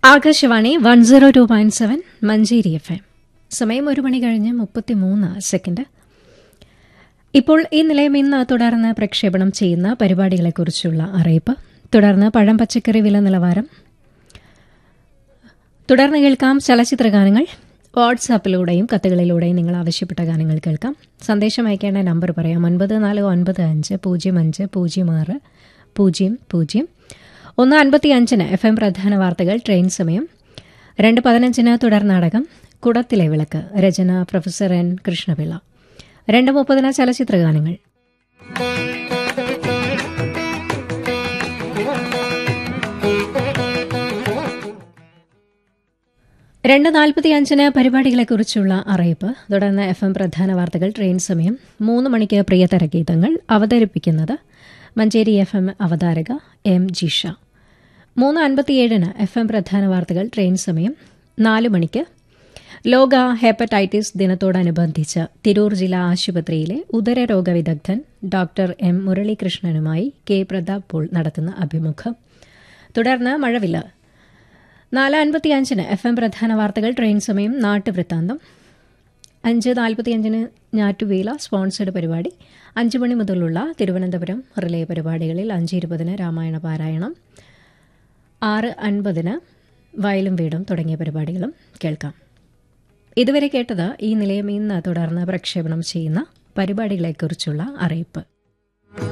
Akashvani one zero two point seven Manjeri F M സമയം ഒരു മണി കഴിഞ്ഞ് മുപ്പത്തിമൂന്ന് സെക്കൻഡ് ഇപ്പോൾ ഈ നിലയം ഇന്ന് തുടർന്ന് പ്രക്ഷേപണം ചെയ്യുന്ന പരിപാടികളെക്കുറിച്ചുള്ള അറിയിപ്പ് തുടർന്ന് പഴം പച്ചക്കറി വില നിലവാരം തുടർന്ന് കേൾക്കാം ചലച്ചിത്ര ഗാനങ്ങൾ വാട്സാപ്പിലൂടെയും കത്തുകളിലൂടെയും നിങ്ങൾ ആവശ്യപ്പെട്ട ഗാനങ്ങൾ കേൾക്കാം സന്ദേശം അയക്കേണ്ട നമ്പർ പറയാം ഒൻപത് നാല് ഒൻപത് അഞ്ച് പൂജ്യം അഞ്ച് പൂജ്യം ആറ് പൂജ്യം പൂജ്യം ഒന്ന് അൻപത്തി അഞ്ചിന് എഫ് എം പ്രധാന വാർത്തകൾ ട്രെയിൻ സമയം രണ്ട് പതിനഞ്ചിന് തുടർ നാടകം കുടത്തിലെ വിളക്ക് രചന പ്രൊഫസർ എൻ കൃഷ്ണപിള്ള രണ്ട് മുപ്പതിന് ചലച്ചിത്ര ഗാനങ്ങൾ രണ്ട് നാൽപ്പത്തിയഞ്ചിന് പരിപാടികളെക്കുറിച്ചുള്ള അറിയിപ്പ് തുടർന്ന് എഫ് എം പ്രധാന വാർത്തകൾ ട്രെയിൻ സമയം മൂന്ന് മണിക്ക് പ്രിയതര ഗീതങ്ങൾ അവതരിപ്പിക്കുന്നത് മഞ്ചേരി എഫ് എം അവതാരക എം ജിഷ മൂന്ന് അൻപത്തിയേഴിന് എഫ് എം പ്രധാന വാർത്തകൾ ട്രെയിൻ സമയം നാല് മണിക്ക് ലോക ഹെപ്പറ്റൈറ്റിസ് ദിനത്തോടനുബന്ധിച്ച് തിരൂർ ജില്ലാ ആശുപത്രിയിലെ ഉദരരോഗ വിദഗ്ധൻ ഡോക്ടർ എം മുരളീകൃഷ്ണനുമായി കെ പ്രതാപ് പോൾ നടത്തുന്ന അഭിമുഖം തുടർന്ന് മഴവില്ല് നാല് അൻപത്തിയഞ്ചിന് എഫ് എം പ്രധാന വാർത്തകൾ ട്രെയിൻ സമയം നാട്ടുവൃത്താന്തം അഞ്ച് നാൽപ്പത്തിയഞ്ചിന് ഞാറ്റുവേല സ്പോൺസേഡ് പരിപാടി അഞ്ച് മണി മുതലുള്ള തിരുവനന്തപുരം റിലേ പരിപാടികളിൽ അഞ്ച് ഇരുപതിന് രാമായണ പാരായണം ആറ് അൻപതിന് വയലും വീടും തുടങ്ങിയ പരിപാടികളും കേൾക്കാം ഇതുവരെ കേട്ടത് ഈ നിലയം ഇന്ന് തുടർന്ന് പ്രക്ഷേപണം ചെയ്യുന്ന പരിപാടികളെക്കുറിച്ചുള്ള അറിയിപ്പ്